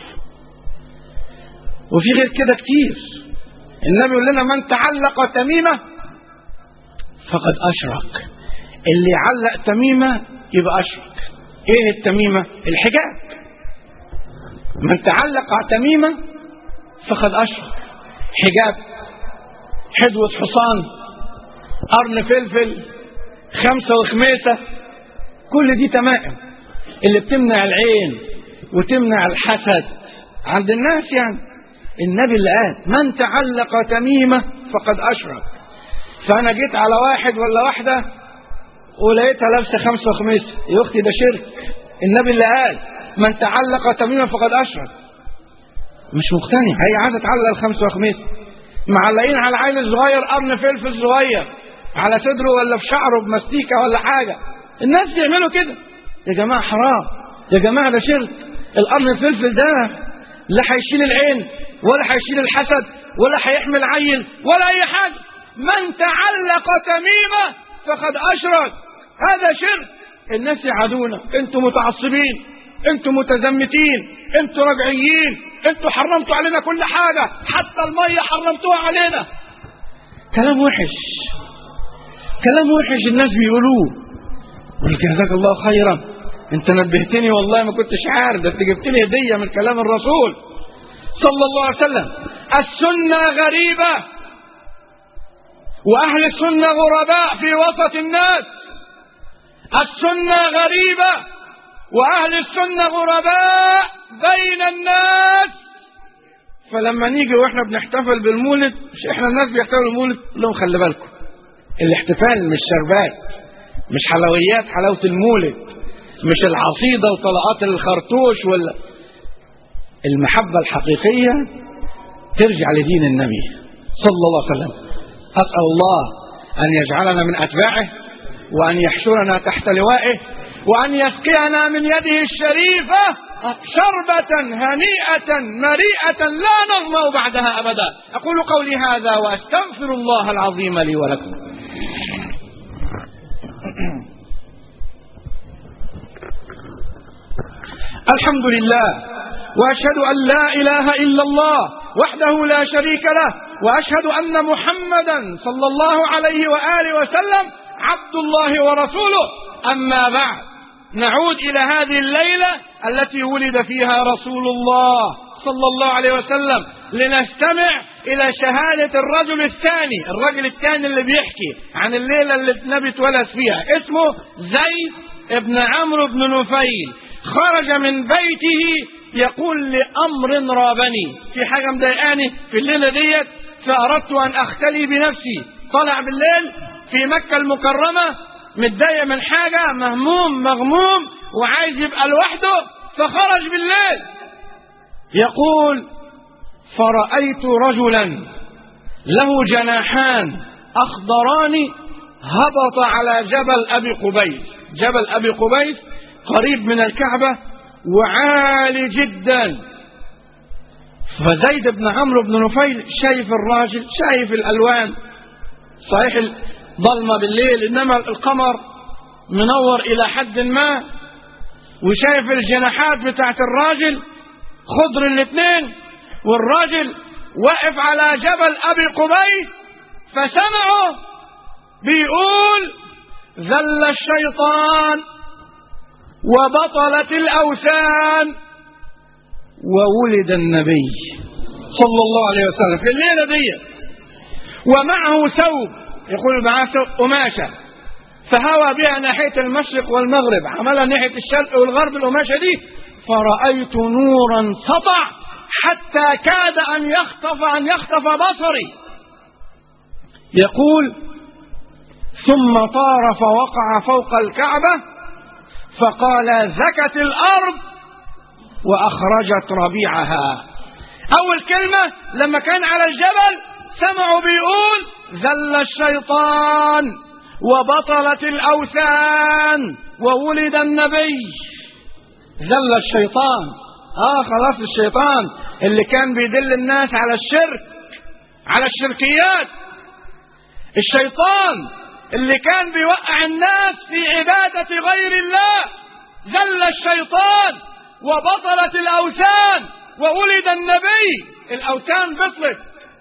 وفي غير كده كتير النبي يقول لنا من تعلق تميمه فقد أشرك اللي يعلق تميمة يبقى أشرك إيه التميمة الحجاب من تعلق تميمة فقد أشرك حجاب حدوة حصان قرن فلفل خمسة وخميسة كل دي تمائم اللي بتمنع العين وتمنع الحسد عند الناس يعني النبي اللي قال من تعلق تميمة فقد أشرك فأنا جيت على واحد ولا واحدة ولقيتها لابسه خمسه وخميس يا اختي ده شرك النبي اللي قال من تعلق تميما فقد اشرك مش مقتنع هي عايزه تعلق الخمسه وخميس معلقين على عيل صغير قرن فلفل صغير على صدره ولا في شعره بمستيكه ولا حاجه الناس بيعملوا كده يا جماعه حرام يا جماعه ده شرك القرن الفلفل ده لا هيشيل العين ولا هيشيل الحسد ولا هيحمل عيل ولا اي حاجه من تعلق تميمه فقد اشرك هذا شرك الناس يعادونا انتم متعصبين انتم متزمتين انتم رجعيين انتم حرمتوا علينا كل حاجه حتى الميه حرمتوها علينا كلام وحش كلام وحش الناس بيقولوه يقول لك جزاك الله خيرا انت نبهتني والله ما كنتش عارف ده انت جبت لي هديه من كلام الرسول صلى الله عليه وسلم السنه غريبه واهل السنه غرباء في وسط الناس السنه غريبه واهل السنه غرباء بين الناس فلما نيجي واحنا بنحتفل بالمولد مش احنا الناس بيحتفلوا بالمولد نقول لهم خلي بالكم الاحتفال مش شربات مش حلويات حلاوه المولد مش العصيده وطلقات الخرطوش ولا المحبه الحقيقيه ترجع لدين النبي صلى الله عليه وسلم اسال الله ان يجعلنا من اتباعه وان يحشرنا تحت لوائه وأن يسقينا من يده الشريفة شربة هنيئة مريئة لا نظمأ بعدها أبدا أقول قولي هذا وأستغفر الله العظيم لي ولكم الحمد لله وأشهد أن لا إله إلا الله وحده لا شريك له وأشهد أن محمدا صلى الله عليه وآله وسلم عبد الله ورسوله أما بعد نعود إلى هذه الليلة التي ولد فيها رسول الله صلى الله عليه وسلم لنستمع إلى شهادة الرجل الثاني الرجل الثاني اللي بيحكي عن الليلة اللي النبي اتولد فيها اسمه زيد ابن عمرو بن نفيل خرج من بيته يقول لأمر رابني في حاجة مضايقاني في الليلة ديت فأردت أن أختلي بنفسي طلع بالليل في مكة المكرمة متضايق من حاجة مهموم مغموم وعايز يبقى لوحده فخرج بالليل يقول فرأيت رجلا له جناحان أخضران هبط على جبل أبي قبيس جبل أبي قبيس قريب من الكعبة وعالي جدا فزيد بن عمرو بن نفيل شايف الراجل شايف الألوان صحيح ضلمة بالليل إنما القمر منور إلى حد ما وشايف الجناحات بتاعت الراجل خضر الاثنين والراجل واقف على جبل أبي قبيس فسمعوا بيقول ذل الشيطان وبطلت الأوثان وولد النبي صلى الله عليه وسلم في الليلة دي ومعه ثوب يقول معاه قماشة فهوى بها ناحية المشرق والمغرب عملها ناحية الشرق والغرب القماشة دي فرأيت نورا سطع حتى كاد أن يخطف أن يخطف بصري يقول ثم طار فوقع فوق الكعبة فقال زكت الأرض وأخرجت ربيعها أول كلمة لما كان على الجبل سمعوا بيقول ذل الشيطان وبطلت الأوثان وولد النبي ذل الشيطان آه خلاص الشيطان اللي كان بيدل الناس على الشرك على الشركيات الشيطان اللي كان بيوقع الناس في عبادة غير الله ذل الشيطان وبطلت الأوثان وولد النبي الأوثان بطلت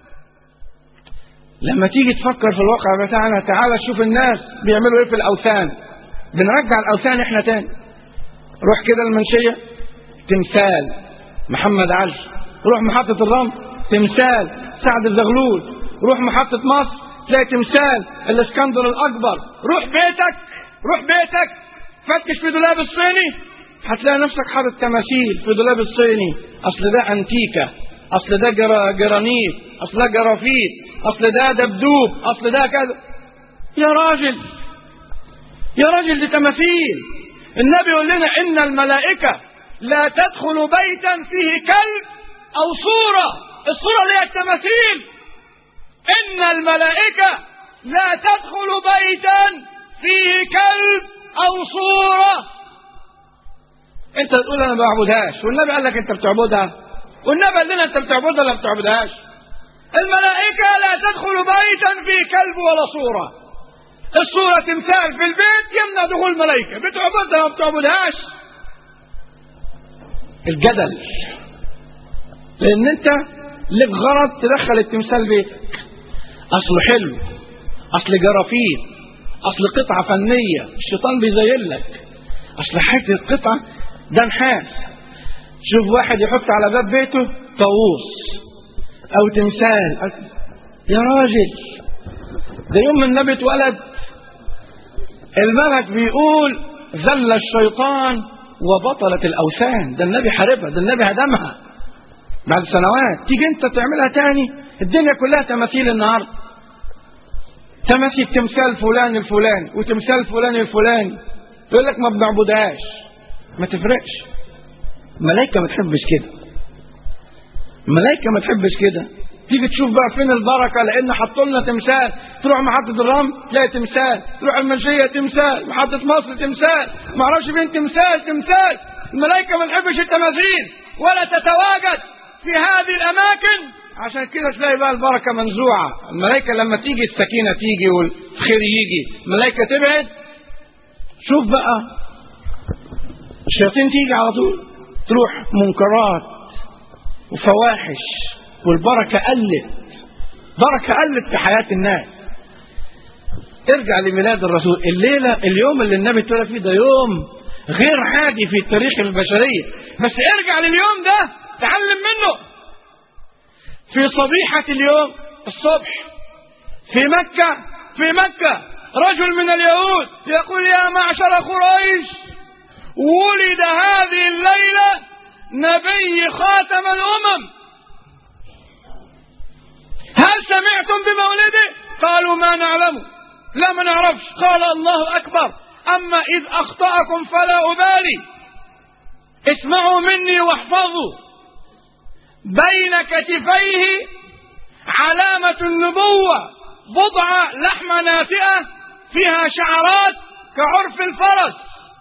لما تيجي تفكر في الواقع بتاعنا تعالى شوف الناس بيعملوا ايه في الاوثان بنرجع الاوثان احنا تاني روح كده المنشيه تمثال محمد علي روح محطه الرمل تمثال سعد الزغلول روح محطه مصر تلاقي تمثال الاسكندر الاكبر روح بيتك روح بيتك فتش في دولاب الصيني هتلاقي نفسك حاطط تماثيل في دولاب الصيني اصل ده انتيكه اصل ده جرا جرانيت اصل ده جرافيت اصل ده دبدوب اصل ده كذا يا راجل يا راجل دي تماثيل النبي يقول لنا إن الملائكة لا تدخل بيتا فيه كلب أو صورة الصورة اللي هي التماثيل إن الملائكة لا تدخل بيتا فيه كلب أو صورة أنت تقول أنا ما بعبدهاش والنبي قال لك أنت بتعبدها والنبي قال لنا أنت بتعبدها ولا بتعبدهاش الملائكة لا تدخل بيتا فيه كلب ولا صورة الصورة تمثال في البيت يمنع دخول الملائكة بتعبدها وما بتعبدهاش الجدل لأن أنت لك غرض تدخل التمثال بيتك أصله حلو أصل جرافيت أصل قطعة فنية الشيطان بيزين لك أصل حته القطعة ده نحاس شوف واحد يحط على باب بيته طاووس أو تمثال أو... يا راجل ده يوم النبي اتولد الملك بيقول ذل الشيطان وبطلت الأوثان ده النبي حاربها ده النبي هدمها بعد سنوات تيجي انت تعملها تاني الدنيا كلها تماثيل النهارده تماثيل تمثال فلان الفلاني وتمثال فلان الفلاني يقول لك ما بنعبدهاش ما تفرقش الملائكة ما تحبش كده الملائكة ما تحبش كده تيجي تشوف بقى فين البركة لأن حطوا لنا تمثال تروح محطة الرمل تلاقي تمثال تروح المنشية تمثال محطة مصر تمثال ما اعرفش فين تمثال تمثال الملائكة ما تحبش التماثيل ولا تتواجد في هذه الأماكن عشان كده تلاقي بقى البركة منزوعة الملائكة لما تيجي السكينة تيجي والخير يجي الملائكة تبعد شوف بقى الشياطين تيجي على طول تروح منكرات وفواحش والبركة قلت بركة قلت في حياة الناس ارجع لميلاد الرسول الليلة اليوم اللي النبي اتولد فيه ده يوم غير عادي في تاريخ البشرية بس ارجع لليوم ده تعلم منه في صبيحة اليوم الصبح في مكة في مكة رجل من اليهود يقول يا معشر قريش ولد هذه الليلة نبي خاتم الأمم هل سمعتم بمولده قالوا ما نعلم لا ما نعرفش قال الله أكبر أما إذ أخطأكم فلا أبالي اسمعوا مني واحفظوا بين كتفيه علامة النبوة بضعة لحمة ناتئة فيها شعرات كعرف الفرس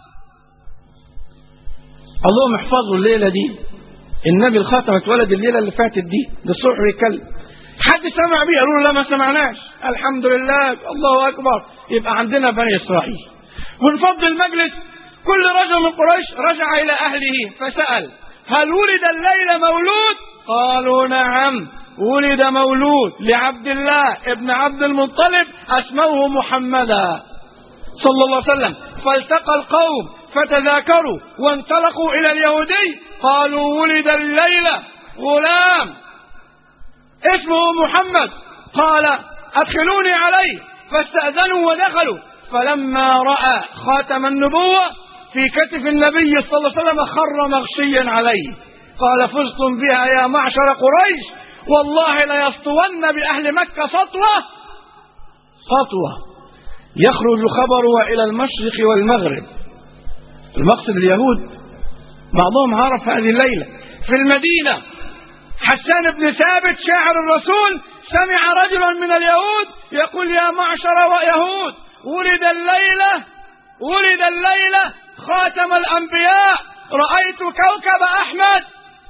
اللهم احفظوا الليلة دي النبي الخاتم اتولد الليلة اللي فاتت دي ده الصبح بيتكلم حد سمع بيه قالوا لا ما سمعناش الحمد لله الله أكبر يبقى عندنا بني إسرائيل ونفضل المجلس كل رجل من قريش رجع إلى أهله فسأل هل ولد الليلة مولود قالوا نعم ولد مولود لعبد الله ابن عبد المطلب اسمه محمدا صلى الله عليه وسلم فالتقى القوم فتذاكروا وانطلقوا إلى اليهودي قالوا ولد الليلة غلام اسمه محمد قال أدخلوني عليه فاستأذنوا ودخلوا فلما رأى خاتم النبوة في كتف النبي صلى الله عليه وسلم خر مغشيا عليه قال فزتم بها يا معشر قريش والله ليسطون بأهل مكة سطوة سطوة يخرج خبرها إلى المشرق والمغرب المقصد اليهود بعضهم عرف هذه الليلة في المدينة حسان بن ثابت شاعر الرسول سمع رجلا من اليهود يقول يا معشر يهود ولد الليلة ولد الليلة خاتم الأنبياء رأيت كوكب أحمد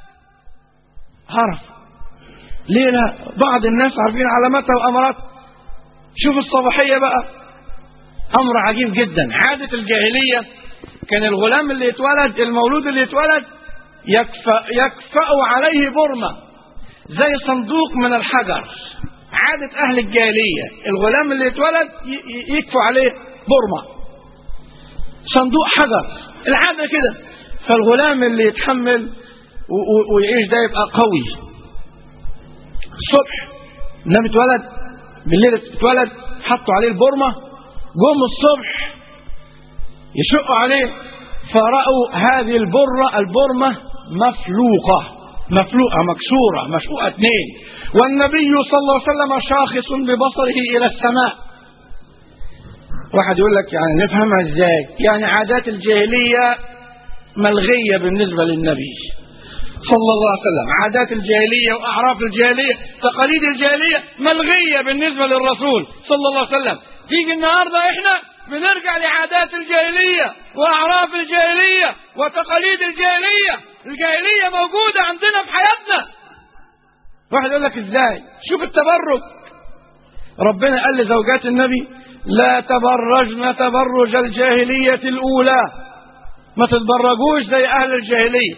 عرف ليه لا بعض الناس عارفين علاماتها وأمراتها شوف الصباحية بقى أمر عجيب جدا عادة الجاهلية كان الغلام اللي يتولد المولود اللي يتولد يكفأ, يكفأ عليه برمة زي صندوق من الحجر عادة أهل الجاهلية الغلام اللي يتولد يكفوا عليه برمة صندوق حجر العادة كده فالغلام اللي يتحمل ويعيش ده يبقى قوي الصبح النبي اتولد بالليل اتولد حطوا عليه البرمة جم الصبح يشقوا عليه فرأوا هذه البرة البرمة مفلوقة مفلوقة مكسورة مشقوقة اثنين والنبي صلى الله عليه وسلم شاخص ببصره إلى السماء واحد يقول لك يعني نفهمها ازاي يعني عادات الجاهلية ملغية بالنسبة للنبي صلى الله عليه وسلم عادات الجاهلية وأعراف الجاهلية تقاليد الجاهلية ملغية بالنسبة للرسول صلى الله عليه وسلم تيجي النهاردة احنا بنرجع لعادات الجاهلية وأعراف الجاهلية وتقاليد الجاهلية الجاهلية موجودة عندنا في حياتنا واحد يقول لك ازاي شوف التبرج ربنا قال لزوجات النبي لا تبرجن تبرج الجاهلية الأولى ما تتبرجوش زي أهل الجاهلية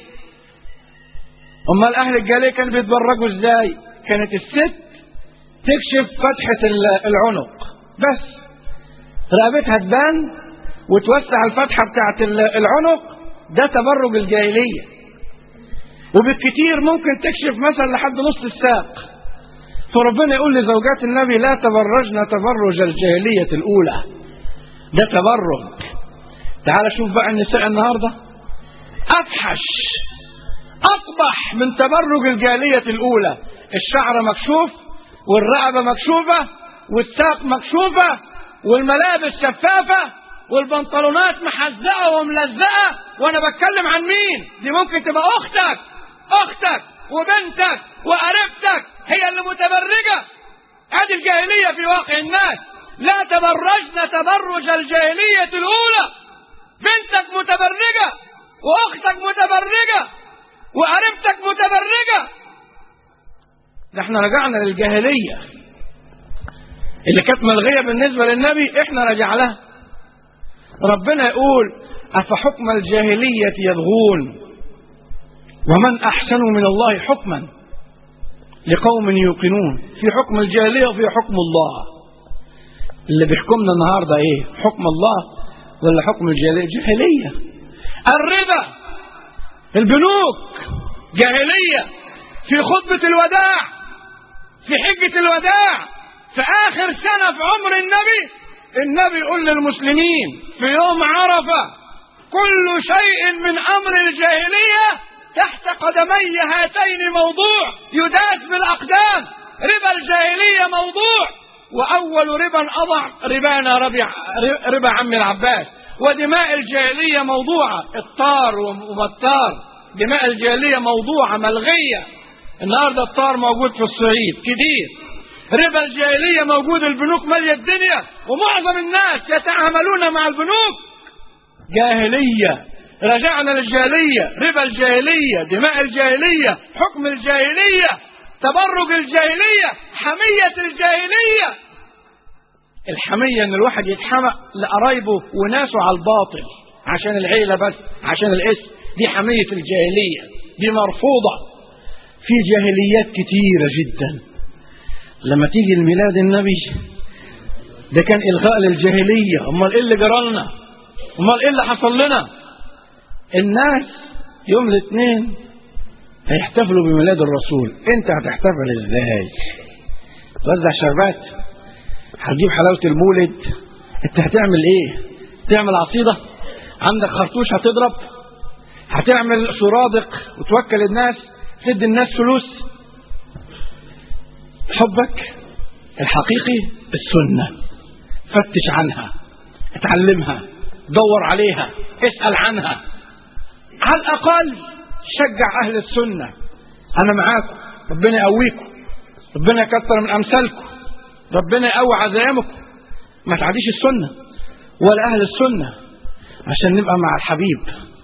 أمال أهل الجاهلية كانوا بيتبرجوا ازاي كانت الست تكشف فتحة العنق بس رقبتها تبان وتوسع الفتحة بتاعت العنق ده تبرج الجاهلية وبالكتير ممكن تكشف مثلا لحد نص الساق فربنا يقول لزوجات النبي لا تبرجن تبرج الجاهلية الأولى ده تبرج تعال شوف بقى النساء النهاردة أفحش أقبح من تبرج الجاهلية الأولى الشعر مكشوف والرقبة مكشوفة والساق مكشوفة والملابس شفافة والبنطلونات محزقة وملزقة وأنا بتكلم عن مين دي ممكن تبقى أختك أختك وبنتك وقريبتك هي اللي متبرجة هذه الجاهلية في واقع الناس لا تبرجن تبرج الجاهلية الأولى بنتك متبرجة وأختك متبرجة وقريبتك متبرجة ده احنا رجعنا للجاهلية اللي كانت ملغية بالنسبة للنبي احنا رجع لها ربنا يقول أفحكم الجاهلية يبغون ومن أحسن من الله حكما لقوم يوقنون في حكم الجاهلية وفي حكم الله اللي بيحكمنا النهاردة ايه حكم الله ولا حكم الجاهلية جاهلية الربا البنوك جاهلية في خطبة الوداع في حجة الوداع في آخر سنة في عمر النبي النبي يقول للمسلمين في يوم عرفة كل شيء من أمر الجاهلية تحت قدمي هاتين موضوع يداس بالأقدام ربا الجاهلية موضوع وأول ربا أضع ربانا ربع ربا عم العباس ودماء الجاهلية موضوعة الطار ومطار دماء الجاهلية موضوعة ملغية النهاردة الطار موجود في الصعيد كتير ربا الجاهلية موجود البنوك مالية الدنيا ومعظم الناس يتعاملون مع البنوك جاهلية رجعنا للجاهلية ربا الجاهلية دماء الجاهلية حكم الجاهلية تبرج الجاهلية حمية الجاهلية الحمية ان الواحد يتحمق لقرايبه وناسه على الباطل عشان العيلة بس عشان الاسم دي حمية الجاهلية دي مرفوضة في جاهليات كتيرة جدا لما تيجي الميلاد النبي ده كان إلغاء للجاهلية امال ايه اللي جرالنا امال ايه اللي حصل لنا الناس يوم الاثنين هيحتفلوا بميلاد الرسول انت هتحتفل ازاي توزع شربات هتجيب حلاوة المولد انت هتعمل ايه تعمل عصيدة عندك خرطوش هتضرب هتعمل سرادق وتوكل الناس تدي الناس فلوس حبك الحقيقي السنة فتش عنها اتعلمها دور عليها اسأل عنها على الأقل شجع أهل السنة أنا معاكم ربنا يقويكم ربنا يكثر من أمثالكم ربنا يقوي عزائمكم ما تعديش السنة ولا أهل السنة عشان نبقى مع الحبيب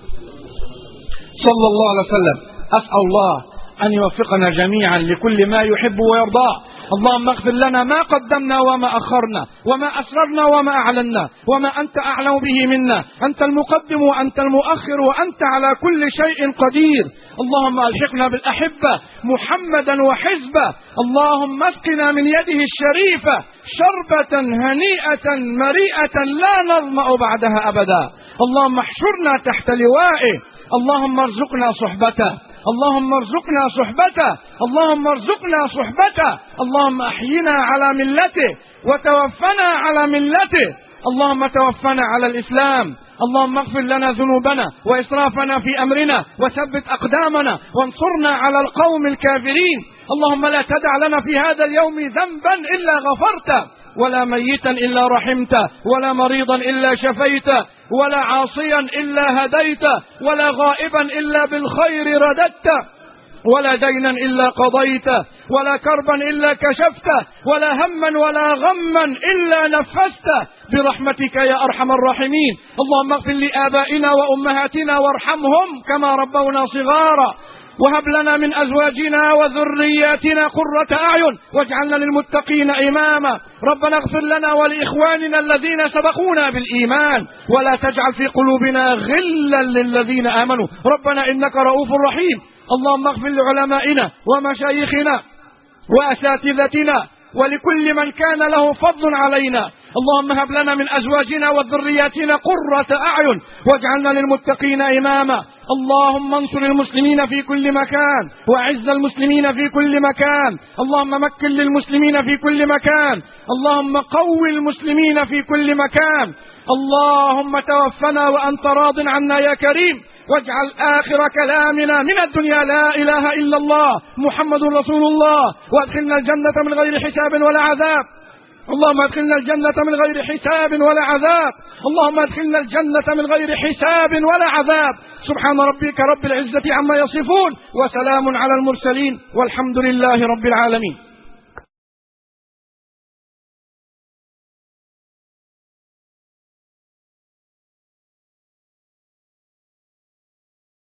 صلى الله عليه وسلم أسأل الله أن يوفقنا جميعا لكل ما يحب ويرضاه اللهم اغفر لنا ما قدمنا وما أخرنا وما أسررنا وما أعلنا وما أنت أعلم به منا أنت المقدم وأنت المؤخر وأنت على كل شيء قدير اللهم ألحقنا بالأحبة محمدا وحزبه اللهم اسقنا من يده الشريفة شربة هنيئة مريئة لا نظمأ بعدها أبدا اللهم احشرنا تحت لوائه اللهم ارزقنا صحبته اللهم ارزقنا صحبته اللهم ارزقنا صحبته اللهم احينا على ملته وتوفنا على ملته اللهم توفنا على الاسلام اللهم اغفر لنا ذنوبنا واسرافنا في امرنا وثبت اقدامنا وانصرنا على القوم الكافرين اللهم لا تدع لنا في هذا اليوم ذنبا الا غفرته ولا ميتا إلا رحمته ولا مريضا إلا شفيته ولا عاصيا إلا هديته ولا غائبا إلا بالخير رددته ولا دينا إلا قضيته ولا كربا إلا كشفته ولا هما ولا غما إلا نفسته برحمتك يا أرحم الراحمين اللهم اغفر لآبائنا وأمهاتنا وارحمهم كما ربونا صغارا وهب لنا من أزواجنا وذرياتنا قرة أعين واجعلنا للمتقين إماما ربنا اغفر لنا ولإخواننا الذين سبقونا بالإيمان ولا تجعل في قلوبنا غلا للذين آمنوا ربنا إنك رؤوف رحيم اللهم اغفر لعلمائنا ومشايخنا وأساتذتنا ولكل من كان له فضل علينا اللهم هب لنا من أزواجنا وذرياتنا قرة أعين واجعلنا للمتقين إماما اللهم انصر المسلمين في كل مكان وأعز المسلمين في كل مكان اللهم مكن للمسلمين في كل مكان اللهم قو المسلمين في كل مكان اللهم توفنا وأنت راض عنا يا كريم واجعل آخر كلامنا من الدنيا لا إله إلا الله محمد رسول الله وادخلنا الجنة من غير حساب ولا عذاب اللهم ادخلنا الجنة من غير حساب ولا عذاب اللهم ادخلنا الجنة من غير حساب ولا عذاب سبحان ربك رب العزة عما يصفون وسلام على المرسلين والحمد لله رب العالمين